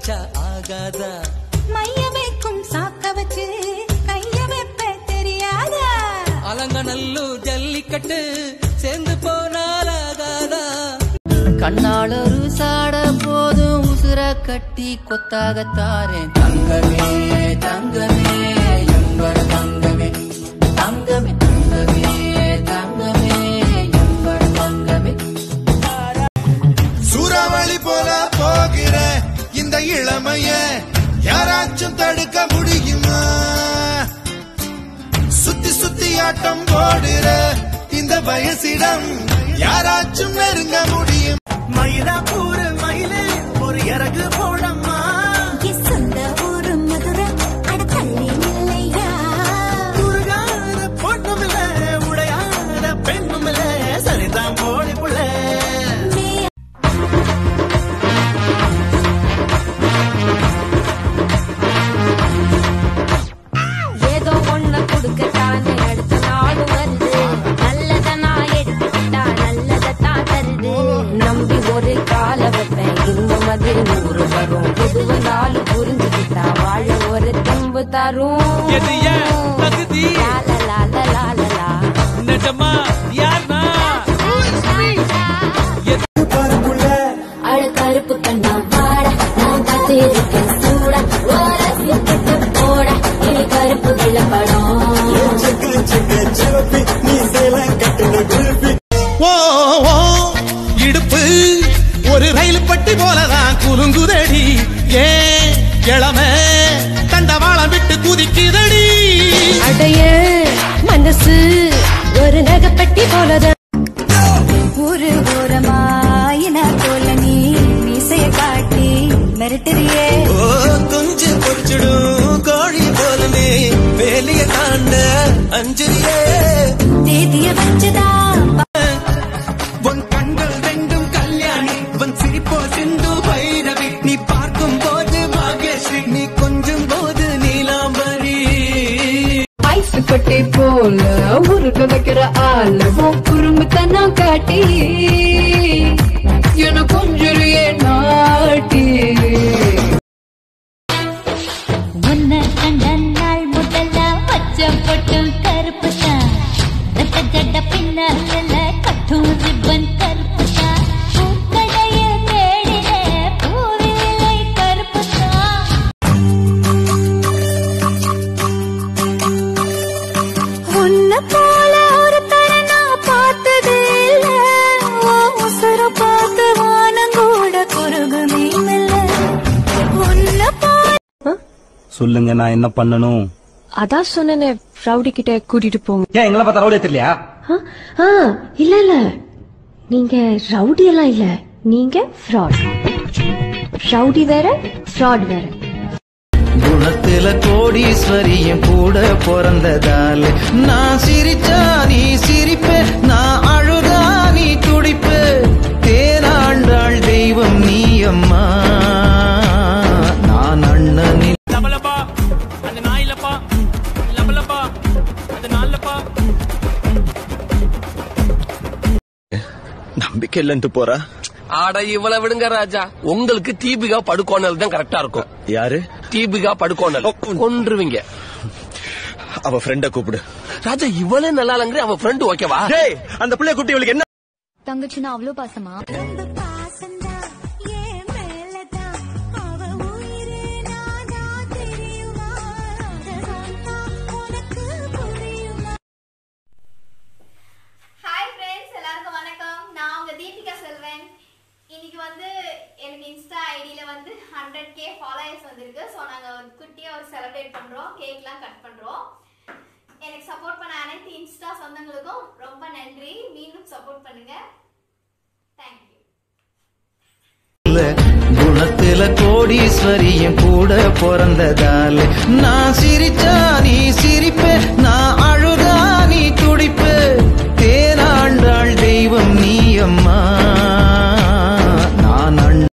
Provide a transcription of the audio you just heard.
வச்சா ஆகாதா மைய வைக்கும் சாக்க வச்சு கைய வைப்ப தெரியாதா அலங்கநல்லூர் ஜல்லிக்கட்டு சேர்ந்து போனால் ஆகாதா கண்ணால் ஒரு சாட போதும் உசுர கட்டி கொத்தாகத்தாரேன் தங்கமே தங்கமே எங்கள் தங்கமே தங்கமே தங்கமே தங்கமே எங்கள் தங்கமே சூறாவளி போல போகிற இந்த இளமைய யாராச்சும் தடுக்க முடியுமா சுத்தி சுத்தி ஆட்டம் போடுற இந்த வயசிடம் யாராச்சும் நெருங்க முடியும் மயிலாப்பூர் மயிலே ஒரு இறகு போடம்மா சொந்த ஊரு மதுரை அட தள்ளி இல்லையா உருகாத பொண்ணுமில்ல உடையாத பெண்ணுமில்ல சரிதான் போடி புள்ள ஏதோ ஒண்ண கொடுக்கத்தானே அடுத்த நாள் வருது நல்லத நான் எடுத்துக்கிட்டா நல்லதத்தான் தருது நம்பி ஒரு கால வைப்பேன் இந்த மாதிரி நூறு வரும் எது வந்தாலும் புரிஞ்சுக்கிட்டா வாழ ஒரு தெம்பு தரும் எது ஏன் தகுதி? லா, லா, லா, லா, லா, லா. நிஜமா யார்னா அட கருப்பு கண்ணா வாடா நான் காத்திருக்கேன் சூடா ஓரசிட்டு போடா இனி கருப்பு விளம்படம் ஓ ஓ, இடுப்பு ஒரு ரயில் பட்டி போலதான் குலுங்குதடி ஏன் இளமை தண்டவாளம் விட்டு குதிக்குதடி அடைய மனசு ஒரு நகைப்பட்டி போலதான் ஒரு ஓரமாயின போல நீ மீசைய காட்டி மிரட்டுறியே ஓ குஞ்சு பொறிச்சிடும் கோழி போலனே வேலிய தாண்ட அஞ்சலியே தேதிய வச்சுதா உன் கண்கள் ரெண்டும் கல்யாணி உன் சிரிப்போ சிந்து பைரவி நீ பார்க்கும் போது பாக்யஸ்ரீ நீ கொஞ்சம் போது நீலாம்பரி ஐஸ் கட்டை போல முருக வைக்கிற ஆள் குறும்புத்தனம் காட்டி என கொஞ்சுறியே நாட்டி உன்னை கண்ட நாள் முதல்ல பச்ச பொட்டு கருப்பு தான் ரெட்ட ஜட பின்னால கட்டும் ரிப்பன் கருப்பு தான் பூக்கடைய தேடின பூவிலை கருப்பு தான் உன்ன போல ஒரு தர நான் பார்த்ததே இல்ல உசர பார்த்து வானங்கூட குறுகுமே மெல்ல உன்ன போல சொல்லுங்க நான் என்ன பண்ணணும் அதான் சொன்னேனே ரவுடி கிட்ட கூட்டிட்டு போங்க ஏன் எங்களை பார்த்தா ரவுடியா தெரியலையா ஆ, ஆ, இல்ல இல்ல நீங்க ரவுடி எல்லாம் இல்ல நீங்க ஃப்ராட் ரவுடி வேற ஃப்ராட் வேற குணத்துல கோடீஸ்வரியும் கூட பிறந்ததால நான் சிரிச்சா நீ சிரிப்ப நான் அழுதா நீ துடிப்ப தேனாண்டாள் தெய்வம் நீ அம்மா நான் அண்ணனில் லபலபா அந்த நாயிலப்பா லபலபா அந்த நாலப்பா நம்பிக்கை இல்லன்ட்டு போறா ஆட இவ்வளவு விடுங்க ராஜா உங்களுக்கு தீபிகா படுகோணல் தான் கரெக்டா இருக்கும் யாரு தீபிகா படுகோணல் கொன்றுவீங்க அவ ஃப்ரெண்ட கூப்பிடு ராஜா இவ்வளவு நல்லா இல்லைங்கிற அவன் ஃப்ரெண்டு ஓகேவா டேய் அந்த பிள்ளை குட்டி இவளுக்கு என்ன தங்கச்சினா அவ்வளோ பாசமா பாசந்தா ஏன் மேலதான் அவ உயிரே நானா தெரியுமா அத சொன்னா உனக்கு புரியுமா ஹாய் ஃப்ரெண்ட்ஸ் எல்லாருக்கும் வணக்கம் நான் உங்க தீபிகா செல்வன் இன்னைக்கு வந்து எனக்கு இன்ஸ்டா ஐடியில வந்து ஹண்ட்ரட் கே ஃபாலோயர்ஸ் வந்திருக்கு ஸோ நாங்கள் வந்து குட்டியாக ஒரு செலிப்ரேட் பண்ணுறோம் கேக்லாம் கட் பண்ணுறோம் எனக்கு சப்போர்ட் பண்ண அனைத்து இன்ஸ்டா சொந்தங்களுக்கும் ரொம்ப நன்றி மீண்டும் சப்போர்ட் பண்ணுங்க தேங்க்யூ குணத்துல கோடீஸ்வரியும் கூட பிறந்ததால நான் சிரிச்சா நீ சிரி